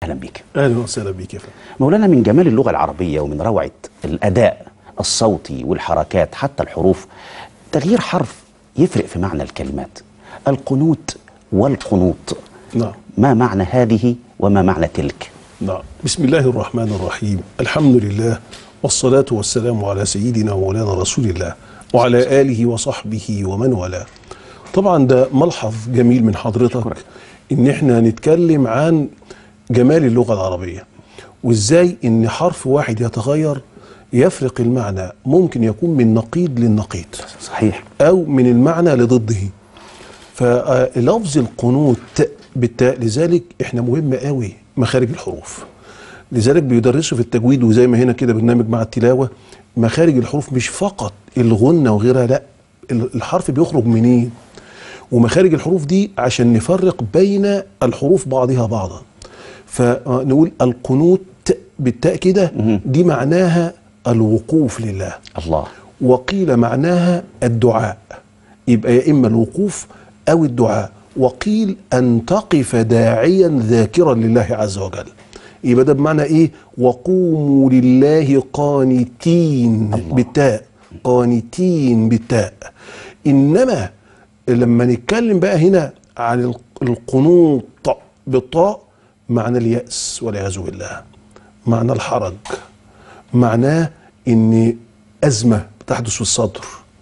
اهلا بك اهلا وسهلا بك يا فندم مولانا من جمال اللغه العربيه ومن روعه الاداء الصوتي والحركات حتى الحروف تغيير حرف يفرق في معنى الكلمات القنوت والقنوط نعم ما معنى هذه وما معنى تلك نعم بسم الله الرحمن الرحيم الحمد لله والصلاة والسلام على سيدنا ومولانا رسول الله وعلى آله وصحبه ومن والاه طبعا ده ملحظ جميل من حضرتك ان احنا نتكلم عن جمال اللغة العربية وازاي ان حرف واحد يتغير يفرق المعنى ممكن يكون من نقيض للنقيض صحيح او من المعنى لضده فلفظ القنوت بالتاء لذلك احنا مهم قوي مخارج الحروف لذلك بيدرسوا في التجويد وزي ما هنا كده برنامج مع التلاوه مخارج الحروف مش فقط الغنه وغيرها لا الحرف بيخرج منين ومخارج الحروف دي عشان نفرق بين الحروف بعضها بعضا فنقول القنوت بالتاء كده دي معناها الوقوف لله الله وقيل معناها الدعاء يبقى يا اما الوقوف او الدعاء وقيل ان تقف داعيا ذاكرا لله عز وجل يبقى ده بمعنى ايه وقوموا لله قانتين بالتاء قانتين بالتاء انما لما نتكلم بقى هنا عن القنوط بالطاء معنى اليأس والعياذ بالله معنى الحرج معناه ان ازمه بتحدث في الصدر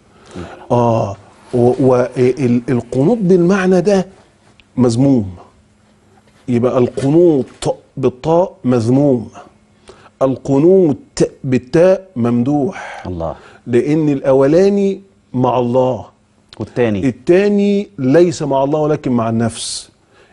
اه والقنوط بالمعنى ده مذموم يبقى القنوط بالطاء مذموم القنوت بالتاء ممدوح الله لان الاولاني مع الله والتاني التاني ليس مع الله ولكن مع النفس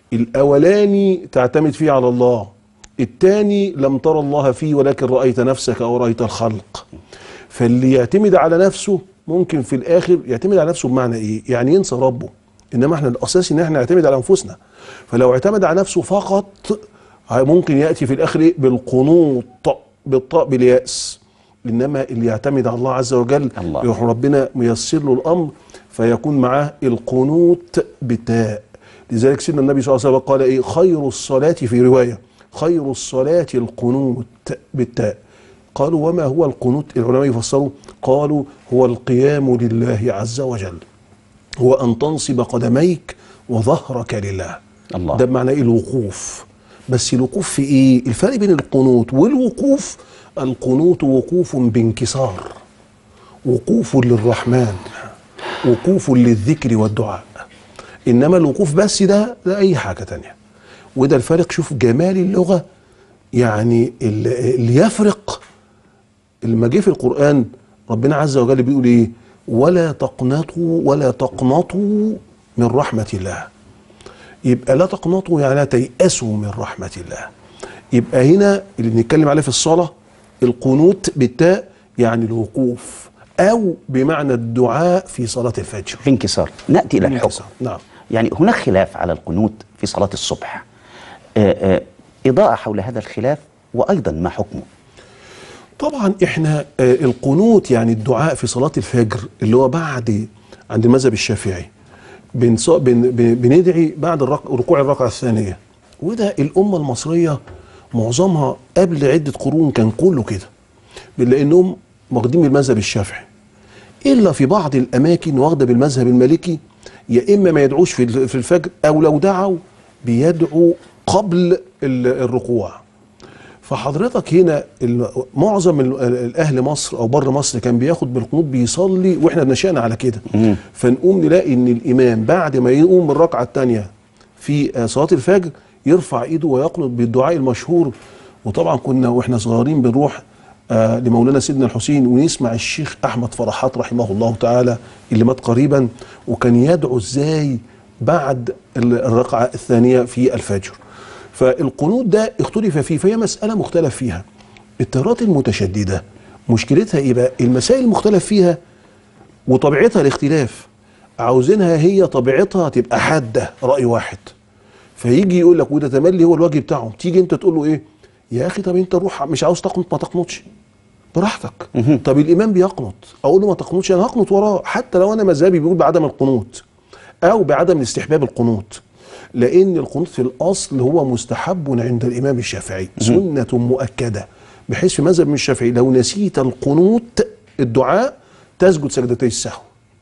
الاولاني تعتمد فيه على الله التاني لم ترى الله فيه ولكن رأيت نفسك أو رأيت الخلق فاللي يعتمد على نفسه ممكن في الآخر يعتمد على نفسه بمعنى إيه؟ يعني ينسى ربه إنما إحنا الأساس إن إحنا نعتمد على أنفسنا فلو اعتمد على نفسه فقط ممكن يأتي في الآخر إيه؟ بالقنوط بالطاء باليأس إنما اللي يعتمد على الله عز وجل الله. يروح ربنا ميسر له الأمر فيكون معاه القنوط بتاء لذلك سيدنا النبي صلى الله عليه وسلم قال إيه خير الصلاة في رواية خير الصلاة القنوت بالتاء قالوا وما هو القنوت العلماء يفسروا قالوا هو القيام لله عز وجل هو أن تنصب قدميك وظهرك لله الله. ده بمعنى إيه الوقوف بس الوقوف في إيه الفرق بين القنوت والوقوف القنوت وقوف بانكسار وقوف للرحمن وقوف للذكر والدعاء إنما الوقوف بس ده ده أي حاجة تانية وده الفرق شوف جمال اللغة يعني اللي يفرق لما جه في القرآن ربنا عز وجل بيقول ايه ولا تقنطوا ولا تقنطوا من رحمة الله يبقى لا تقنطوا يعني لا تيأسوا من رحمة الله يبقى هنا اللي بنتكلم عليه في الصلاة القنوت بالتاء يعني الوقوف أو بمعنى الدعاء في صلاة الفجر الانكسار نأتي إلى الحكم نعم يعني هناك خلاف على القنوت في صلاة الصبح آآ آآ إضاءة حول هذا الخلاف وأيضا ما حكمه طبعا احنا آه القنوت يعني الدعاء في صلاة الفجر اللي هو بعد عند المذهب الشافعي بنص- بن- بن- بندعي بعد الرك- ركوع الركعة الثانية وده الأمة المصرية معظمها قبل عدة قرون كان كله كده لأنهم واخدين بالمذهب الشافعي إلا في بعض الأماكن واخدة بالمذهب المالكي يا إما ما يدعوش في ال- في الفجر أو لو دعوا بيدعوا قبل ال- الركوع فحضرتك هنا ال- معظم ال- ال- اهل مصر او بره مصر كان بياخد بالقنوت بيصلي واحنا نشأنا على كده فنقوم نلاقي ان الامام بعد ما يقوم من الركعه الثانيه في آه، صلاه الفجر يرفع ايده ويقنط بالدعاء المشهور وطبعا كنا واحنا صغيرين بنروح آه لمولانا سيدنا الحسين ونسمع الشيخ احمد فرحات رحمه الله تعالى اللي مات قريبا وكان يدعو ازاي بعد ال- الركعه الثانيه في الفجر فالقنوت ده اختلف فيه فهي مسألة مختلف فيها التيارات المتشددة مشكلتها ايه بقى المسائل المختلف فيها وطبيعتها الاختلاف عاوزينها هي طبيعتها تبقى حادة رأي واحد فيجي يقول لك وده تملي هو الواجب بتاعهم تيجي انت تقول له ايه يا اخي طب انت روح مش عاوز تقنط ما تقنطش براحتك طب الامام بيقنط اقول له ما تقنطش انا هقنط وراه حتى لو انا مذهبي بيقول بعدم القنوت او بعدم استحباب القنوت لان القنوت في الاصل هو مستحب عند الامام الشافعي سنه مؤكده بحيث في مذهب من الشافعي لو نسيت القنوت الدعاء تسجد سجدتي السهو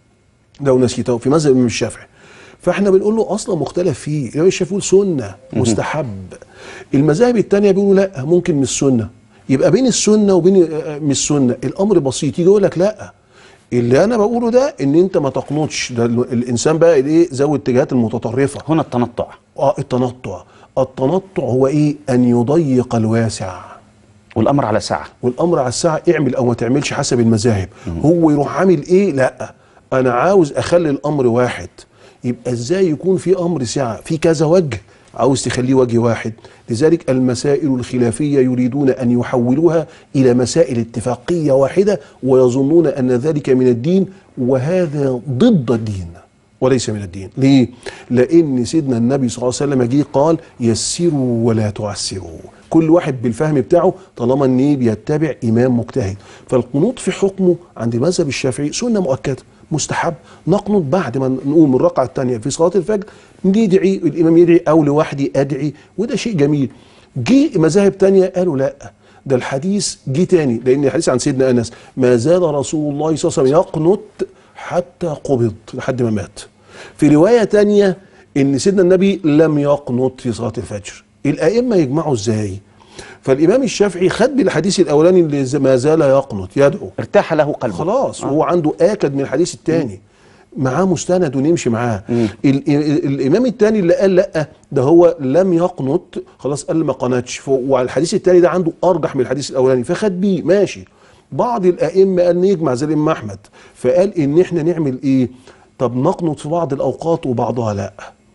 لو نسيته في مذهب الامام الشافعي فاحنا بنقول له اصلا مختلف فيه الامام الشافعي يقول سنه مستحب المذاهب الثانيه بيقولوا لا ممكن مش سنه يبقى بين السنه وبين آه، مش سنه الامر بسيط يجي يقول لك لا اللي انا بقوله ده ان انت ما تقنطش ده ال- الانسان بقى ايه ذوي الاتجاهات المتطرفه هنا التنطع اه التنطع التنطع هو ايه ان يضيق الواسع والامر على سعه والامر على الساعه اعمل او ما تعملش حسب المذاهب هو يروح عامل ايه لا انا عاوز اخلي الامر واحد يبقى ازاي يكون في امر سعه في كذا وجه عاوز تخليه وجه واحد لذلك المسائل الخلافيه يريدون ان يحولوها الى مسائل اتفاقيه واحده ويظنون ان ذلك من الدين وهذا ضد الدين وليس من الدين ليه لان سيدنا النبي صلى الله عليه وسلم جه قال يسروا ولا تعسروا كل واحد بالفهم بتاعه طالما ان إيه بيتبع امام مجتهد فالقنوط في حكمه عند المذهب الشافعي سنه مؤكده مستحب نقنط بعد ما نقوم الركعه الثانيه في صلاه الفجر ندعي الامام يدعي او لوحدي ادعي وده شيء جميل جه مذاهب تانية قالوا لا ده الحديث جه تاني لان الحديث عن سيدنا انس ما زال رسول الله صلى الله عليه وسلم يقنط حتى قبض لحد ما مات في روايه تانية ان سيدنا النبي لم يقنط في صلاه الفجر الائمه يجمعوا ازاي فالامام الشافعي خد بالحديث الاولاني اللي ز- ما زال يقنط يدعو ارتاح له قلبه خلاص هو عنده اكد من الحديث الثاني معاه مستند ونمشي معاه ال- ال- الامام الثاني اللي قال لا ده هو لم يقنط خلاص قال ما قنتش ف- وعلى الحديث الثاني ده عنده ارجح من الحديث الاولاني فخد بيه ماشي بعض الائمه قال نجمع زي الامام احمد فقال ان احنا نعمل ايه طب نقنط في بعض الاوقات وبعضها لا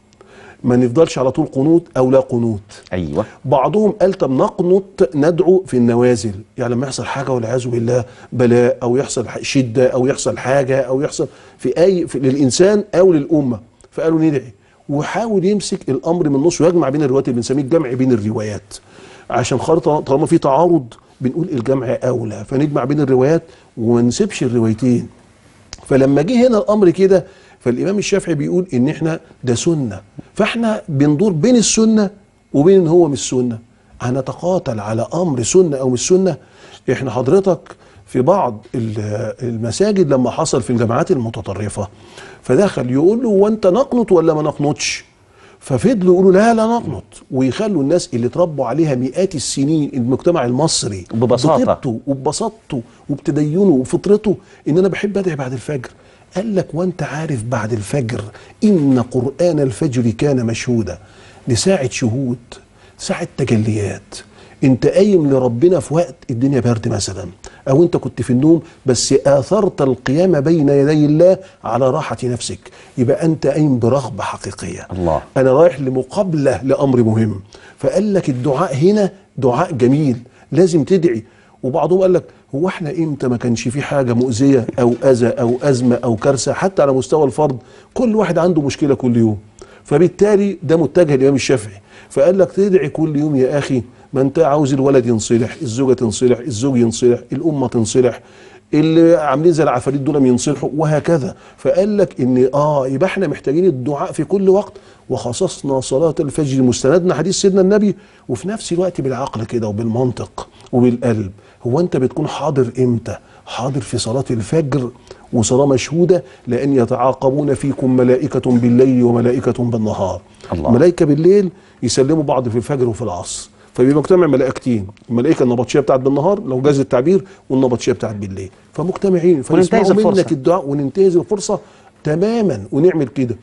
ما نفضلش على طول قنوت او لا قنوت ايوه بعضهم قال طب نقنط ندعو في النوازل يعني لما يحصل حاجه والعياذ بالله بلاء او يحصل ح- شده او يحصل حاجه او يحصل في اي في للانسان او للامه فقالوا ندعي وحاول يمسك الامر من النص ويجمع بين الروايات اللي بنسميه الجمع بين الروايات عشان خاطر طالما في تعارض بنقول الجمع اولى فنجمع بين الروايات وما نسيبش الروايتين فلما جه هنا الامر كده فالامام الشافعي بيقول ان احنا ده سنه فاحنا بندور بين السنه وبين ان هو مش سنه هنتقاتل على امر سنه او مش سنه احنا حضرتك في بعض ال- المساجد لما حصل في الجماعات المتطرفه فدخل يقول له وانت نقنط ولا ما نقنطش ففضلوا يقولوا لا لا نقنط ويخلوا الناس اللي اتربوا عليها مئات السنين المجتمع المصري ببساطة. بطيبته وببساطته وبتدينه وفطرته ان انا بحب ادعي بعد الفجر قال لك وانت عارف بعد الفجر ان قران الفجر كان مشهودا لساعه شهود ساعه تجليات انت قايم لربنا في وقت الدنيا برد مثلا او انت كنت في النوم بس اثرت القيام بين يدي الله على راحه نفسك يبقى انت قايم برغبه حقيقيه الله. انا رايح لمقابله لامر مهم فقال لك الدعاء هنا دعاء جميل لازم تدعي وبعضهم قال لك هو احنا امتى ما كانش في حاجه مؤذيه او اذى او ازمه او كارثه حتى على مستوى الفرد كل واحد عنده مشكله كل يوم فبالتالي ده متجه الامام الشافعي فقال لك تدعي كل يوم يا اخي ما انت عاوز الولد ينصلح الزوجه تنصلح الزوج ينصلح الامه تنصلح اللي عاملين زي العفاريت دول ينصلحوا وهكذا فقال لك ان اه يبقى احنا محتاجين الدعاء في كل وقت وخصصنا صلاه الفجر مستندنا حديث سيدنا النبي وفي نفس الوقت بالعقل كده وبالمنطق وبالقلب هو انت بتكون حاضر امتى حاضر في صلاه الفجر وصلاه مشهوده لان يتعاقبون فيكم ملائكه بالليل وملائكه بالنهار الله. ملائكه بالليل يسلموا بعض في الفجر وفي العصر فبيبقى مجتمع ملائكتين الملائكه النبطشيه بتاعت بالنهار لو جاز التعبير والنبطشيه بتاعت بالليل فمجتمعين وننتهز فيسمعوا الفرصة. منك الدعاء وننتهز الفرصه تماما ونعمل كده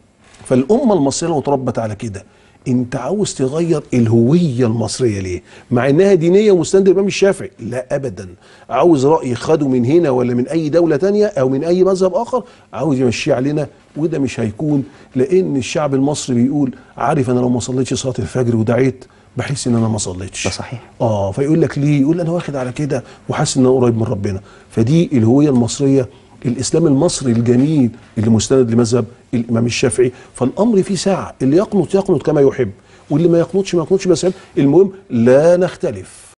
فالامه المصريه لو اتربت على كده انت عاوز تغير الهويه المصريه ليه؟ مع انها دينيه ومستند الامام الشافعي، لا ابدا، عاوز راي خده من هنا ولا من اي دوله تانية او من اي مذهب اخر، عاوز يمشيه علينا وده مش هيكون لان الشعب المصري بيقول عارف انا لو ما صليتش صلاه الفجر ودعيت بحس ان انا ما صليتش. ده صحيح. اه فيقول لك ليه؟ يقول انا واخد على كده وحاسس ان انا قريب من ربنا، فدي الهويه المصريه الاسلام المصري الجميل اللي مستند لمذهب الامام الشافعي فالامر فيه ساعه اللي يقنط يقنط كما يحب واللي ما يقنطش ما يقنطش بس المهم لا نختلف